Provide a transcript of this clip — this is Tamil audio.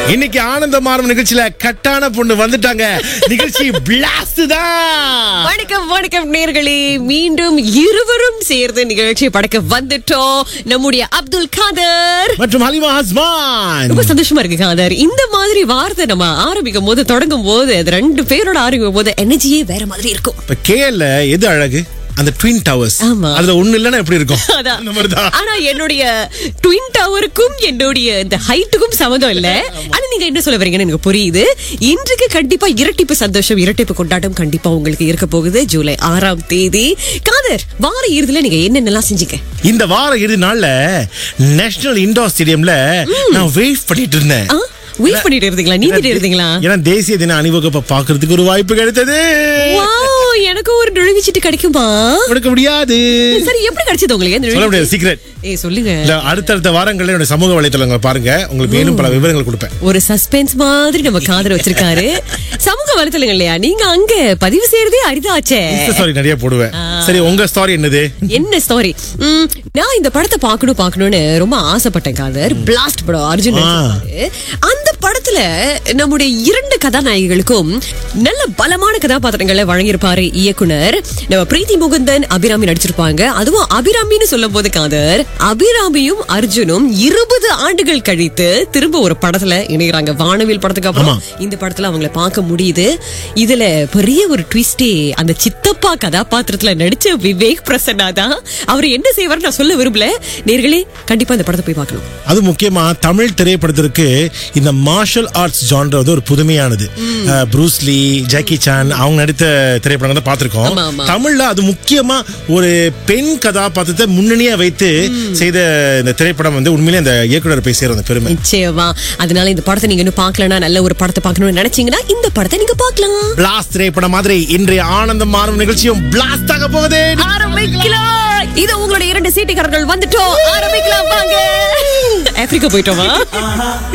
இன்னைக்கு ஆனந்த மாறும் நிகழ்ச்சியில கட்டான பொண்ணு வந்துட்டாங்க நிகழ்ச்சி பிளாஸ்ட் தான் வணக்கம் வணக்கம் நேர்களே மீண்டும் இருவரும் சேர்ந்து நிகழ்ச்சி படைக்க வந்துட்டோம் நம்முடைய அப்துல் காதர் மற்றும் ஹலிமா ஹஸ்மான் ரொம்ப சந்தோஷமா இருக்கு காதர் இந்த மாதிரி வார்த்தை நம்ம ஆரம்பிக்கும் போது தொடங்கும் போது அது ரெண்டு பேரோட ஆரம்பிக்கும் போது எனர்ஜியே வேற மாதிரி இருக்கும் இப்ப கேஎல்ல எது அழகு அந்த ட்வின் டவர்ஸ் ஆமா. அதுல ஒண்ணு இல்லன்னா எப்படி இருக்கும் அதான். அந்த மாதிரிதான் ஆனா என்னுடைய ட்வின் டவருக்கும் என்னுடைய இந்த ஹைட்டுக்கும் சம்மந்தம் இல்ல ஆனா நீங்க என்ன சொல்ல வரீங்கன்னு எனக்கு புரியுது இன்றைக்கு கண்டிப்பா இரட்டிப்பு சந்தோஷம் இரட்டிப்பு கொண்டாட்டம் கண்டிப்பா உங்களுக்கு இருக்க போகுது ஜூலை ஆறாம் தேதி காதர் வார இறுதியில நீங்க என்னென்னலாம் செஞ்சீங்க இந்த வார இறுதி நாள்ல நேஷனல் இண்டோர் ஸ்டேடியம்ல நான் வெயிட் பண்ணிட்டு இருந்தேன் ஆ, வெயிட் பண்ணிட்டு இருந்தீங்களா நீந்திட்டு இருந்தீங்களா ஏன்னா தேசிய தின அணிவகுப்பை பாக்குறதுக்கு ஒரு வாய்ப்பு கிடைத்தது வாவ் எனக்கு ஒரு நுழைவுச்சீட்டு கிடைக்குமா கொடுக்க முடியாது சரி எப்படி கிடைச்சது உங்களுக்கு இந்த சொல்ல முடியாது நுழைவுச்சீட்டு? சீக்ரெட் ஏய் சொல்லுங்க இல்ல அடுத்தடுத்த வாரங்கள்ல என்னோட சமூக வலைத்தளங்களை பாருங்க உங்களுக்கு மேலும் பல விவரங்கள் கொடுப்பேன் ஒரு சஸ்பென்ஸ் மாதிரி நம்ம காதர் வச்சிருக்காரு சமூக வலைத்தளங்கள் இல்லையா நீங்க அங்க பதிவு செய்யறதே அரிதாச்சே ஸ்டாரி நிறைய போடுவேன் சரி உங்க ஸ்டாரி என்னது என்ன ஸ்டாரி நான் இந்த படத்தை பார்க்கணும் பார்க்கணும்னு ரொம்ப ஆசைப்பட்டேன் காதர் பிளாஸ்ட் படம் அர்ஜுன் ஆ. நடிச்சிருப்பாரு. அந்த படத்துல நம்முடைய இரண்டு கதாநாயகிகளுக்கும் நல்ல பலமான கதாபாத்திரங்களை வழங்கியிருப்பாரு இயக்குனர் நம்ம பிரீத்தி முகுந்தன் அபிராமி நடிச்சிருப்பாங்க அதுவும் அபிராமின்னு சொல்லும் போது காதர் அபிராமியும் அர்ஜுனும் இருபது ஆண்டுகள் கழித்து திரும்ப ஒரு படத்துல இணைகிறாங்க வானவில் படத்துக்கு அப்புறம் இந்த படத்துல அவங்கள பார்க்க முடியுது இதுல பெரிய ஒரு ட்விஸ்டே அந்த சித்தப்பா கதாபாத்திரத்துல நடிச்ச விவேக் பிரசன்னா தான் அவர் என்ன செய்வார் நான் சொல்ல விரும்பல நேர்களே கண்டிப்பா இந்த படத்தை போய் பார்க்கணும் அது முக்கியமா தமிழ் திரைப்படத்திற்கு இந்த மார்ஷல் ஆர்ட்ஸ் ஜான்ர வந்து ஒரு புதுமையானது அஹ், ப்ரூஸ்லி ஜாக்கி சான் அவங்க நடித்த திரைப்படங்களை ஆமா, பார்த்திருக்கோம் ஆமா. தமிழ்ல அது முக்கியமா ஒரு பெண் கதாபாத்திரத்தை முன்னணியா வைத்து செய்த இந்த திரைப்படம் வந்து உண்மையிலேயே அந்த இயக்குனர் போய் சேரும் அந்த பெருமை நிச்சயமா அதனால இந்த படத்தை நீங்க இன்னும் பார்க்கலனா நல்ல ஒரு படத்தை பார்க்கணும்னு நினைச்சீங்கன்னா இந்த படத்தை நீங்க பார்க்கலாம் பிளாஸ்ட் திரைப்படம் மாதிரி இன்றைய ஆனந்தம் மாறும் நிகழ்ச்சியும் பிளாஸ்ட் ஆக போகுது ஆரம்பிக்கலாம் இது உங்களுடைய இரண்டு சீட்டுக்காரர்கள் வந்துட்டோம் ஆரம்பிக்கலாம் வாங்க ஆப்பிரிக்கா போயிட்டோமா